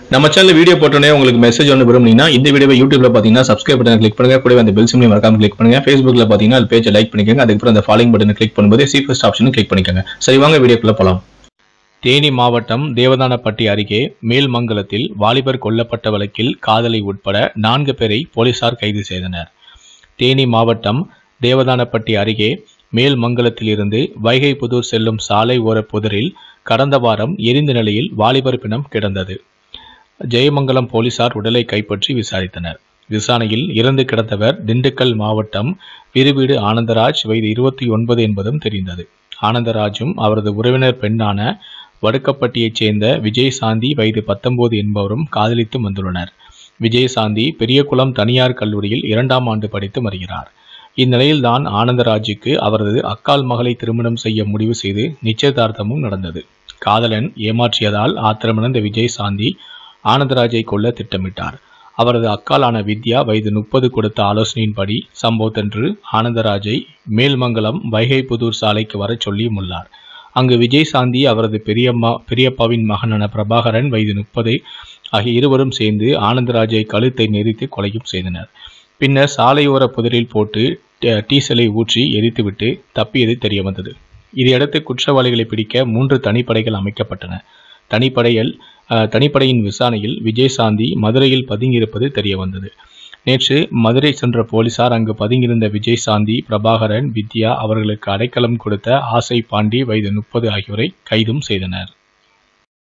நம்ம channel video போட்டோன்னே உங்களுக்கு மெசேஜ் ஒன்று விரும்புனீங்கன்னா இந்த வீடியோவை யூடியூப்ல பார்த்தீங்கன்னா சப்ஸ்கிரைப் பட்டன் கிளிக் பண்ணுங்க கூடவே அந்த பெல் சிம்லையும் மறக்காம கிளிக் பண்ணுங்க ஃபேஸ்புக்ல பார்த்தீங்கன்னா அது பேஜை லைக் பண்ணிக்கோங்க அதுக்கப்புறம் அந்த ஃபாலோயிங் பட்டனை கிளிக் பண்ணும்போது சி ஃபர்ஸ்ட் ஆப்ஷனும் கிளிக் பண்ணிக்கோங்க சரி வாங்க வீடியோக்குள்ள போலாம் தேனி மாவட்டம் தேவதானப்பட்டி அருகே மேல்மங்கலத்தில் வாலிபர் கொல்லப்பட்ட வழக்கில் காதலி உட்பட நான்கு பேரை போலீசார் கைது செய்தனர் தேனி மாவட்டம் தேவதானப்பட்டி அருகே மேல்மங்கலத்திலிருந்து வைகை புதூர் செல்லும் சாலை ஓர புதரில் கடந்த வாரம் எரிந்த நிலையில் வாலிபர் பிணம் கிடந்தது ஜெயமங்கலம் போலீசார் உடலை கைப்பற்றி விசாரித்தனர் விசாரணையில் இறந்து கிடந்தவர் திண்டுக்கல் மாவட்டம் விருவீடு ஆனந்தராஜ் வயது இருபத்தி ஒன்பது என்பதும் தெரிந்தது ஆனந்தராஜும் அவரது உறவினர் பெண்ணான வடுக்கப்பட்டியைச் சேர்ந்த விஜயசாந்தி வயது பத்தொன்பது என்பவரும் காதலித்து வந்துள்ளனர் விஜயசாந்தி பெரியகுளம் தனியார் கல்லூரியில் இரண்டாம் ஆண்டு படித்து வருகிறார் இந்நிலையில்தான் ஆனந்தராஜுக்கு அவரது அக்கால் மகளை திருமணம் செய்ய முடிவு செய்து நிச்சயதார்த்தமும் நடந்தது காதலன் ஏமாற்றியதால் ஆத்திரமடைந்த விஜயசாந்தி ஆனந்தராஜை கொல்ல திட்டமிட்டார் அவரது அக்காலான வித்யா வயது முப்பது கொடுத்த ஆலோசனையின்படி சம்பவத்தன்று ஆனந்தராஜை மேல்மங்கலம் வைகைப்புதூர் சாலைக்கு வரச் சொல்லியும் உள்ளார் அங்கு விஜயசாந்தி அவரது பெரியம்மா பெரியப்பாவின் மகனான பிரபாகரன் வயது முப்பது ஆகிய இருவரும் சேர்ந்து ஆனந்தராஜை கழுத்தை நெரித்து கொலையும் செய்தனர் பின்னர் சாலையோர புதரில் போட்டு ட- டீசலை ஊற்றி எரித்துவிட்டு தப்பியது தெரிய வந்தது இதையடுத்து குற்றவாளிகளை பிடிக்க மூன்று தனிப்படைகள் அமைக்கப்பட்டன தனிப்படையில் அஹ், தனிப்படையின் விசாரணையில் விஜயசாந்தி மதுரையில் பதுங்கியிருப்பது தெரிய வந்தது நேற்று மதுரை சென்ற போலீசார் அங்கு பதுங்கியிருந்த விஜயசாந்தி பிரபாகரன் வித்யா அவர்களுக்கு அடைக்கலம் கொடுத்த ஆசை பாண்டி வயது முப்பது ஆகியோரை கைதும் செய்தனர்